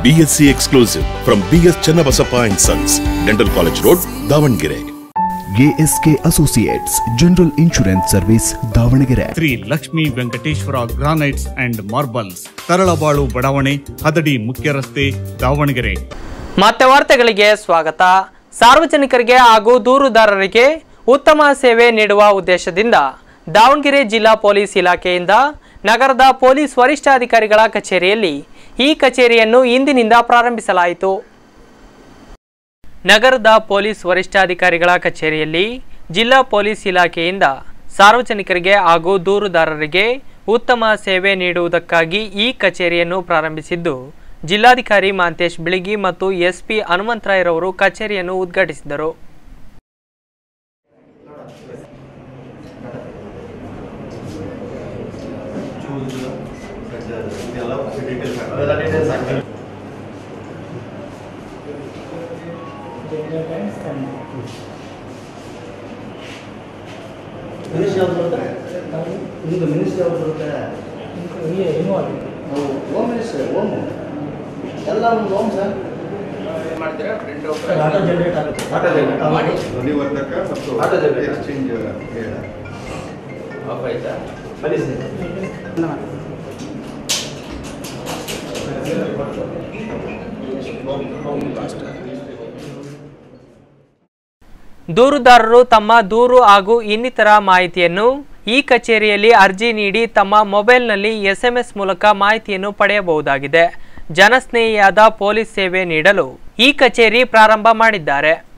BSc exclusive from BS Channabasappa and Sons, Dental College Road, Davangere. ASK associates general insurance service Davangere Shri Lakshmi Venkateshwara granites and marbles Taralabalu ಬಡಾವಣೆ ಹದಡಿ ಮುಖ್ಯ ರಸ್ತೆ ದಾವಣಗೆರೆ ಮತ್ತೆ ವಾರ್ತೆಗಳಿಗೆ ಸ್ವಾಗತ ಸಾರ್ವಜನಿಕರಿಗೆ ಹಾಗೂ ದೂರುದಾರರಿಗೆ ಉತ್ತಮ ಸೇವೆ ನೀಡುವ ಉದ್ದೇಶದಿಂದ ದಾವಣಗೆರೆ ಜಿಲ್ಲಾ ಪೊಲೀಸ್ ಇಲಾಖೆಯಿಂದ ನಗರದ ಪೊಲೀಸ್ ವರಿಷ್ಠಾಧಿಕಾರಿಗಳ ಕಚೇರಿಯಲ್ಲಿ ಈ ಕಚೇರಿಯನ್ನು ಇಂದಿನಿಂದ ಪ್ರಾರಂಭಿಸಲಾಯಿತು ನಗರದ ಪೊಲೀಸ್ ವರಿಷ್ಠಾಧಿಕಾರಿಗಳ ಕಚೇರಿಯಲ್ಲಿ ಜಿಲ್ಲಾ ಪೊಲೀಸ್ ಇಲಾಖೆಯಿಂದ ಸಾರ್ವಜನಿಕರಿಗೆ ಹಾಗೂ ದೂರುದಾರರಿಗೆ ಉತ್ತಮ ಸೇವೆ ನೀಡುವುದಕ್ಕಾಗಿ ಈ ಕಚೇರಿಯನ್ನು ಪ್ರಾರಂಭಿಸಿದ್ದು ಜಿಲ್ಲಾಧಿಕಾರಿ ಮಾಂತೇಶ್ ಬಿಳಿಗಿ ಮತ್ತು ಎಸ್ಪಿ ಹನುಮಂತರಾಯರವರು ಕಚೇರಿಯನ್ನು ಉದ್ಘಾಟಿಸಿದರು ಮಿನಿಸ್ಟ್ರಿ ಯಾವ್ದು ಬರುತ್ತೆ ನಿಮ್ಗೆ ಮಿನಿಸ್ಟ್ರಿ ಯಾವ್ದು ಬರುತ್ತೆ ನಾವು ಹೋಮ್ ಮಿನಿಸ್ಟ್ರಿ ಹೋಮ್ ಎಲ್ಲ ಒಂದು ಹೋಮ್ ಸರ್ ಡಾಟಾ ಜನರೇಟ್ ಆಗುತ್ತೆ ಡಾಟಾ ಜನರೇಟ್ ಮಾಡಿ ಧ್ವನಿವರ್ಧಕ ಮತ್ತು ಆಟೋ ಜನರೇಟರ್. ಎಕ್ಸ್ಚೇಂಜ್ ಹೇಳ ಬನ್ನಿ ಸರ್ ದೂರುದಾರರು ತಮ್ಮ ದೂರು ಹಾಗೂ ಇನ್ನಿತರ ಮಾಹಿತಿಯನ್ನು ಈ ಕಚೇರಿಯಲ್ಲಿ ಅರ್ಜಿ ನೀಡಿ ತಮ್ಮ ಮೊಬೈಲ್ನಲ್ಲಿ ಎಸ್ಎಂಎಸ್ ಮೂಲಕ ಮಾಹಿತಿಯನ್ನು ಪಡೆಯಬಹುದಾಗಿದೆ ಜನಸ್ನೇಹಿಯಾದ ಪೊಲೀಸ್ ಸೇವೆ ನೀಡಲು ಈ ಕಚೇರಿ ಪ್ರಾರಂಭ ಮಾಡಿದ್ದಾರೆ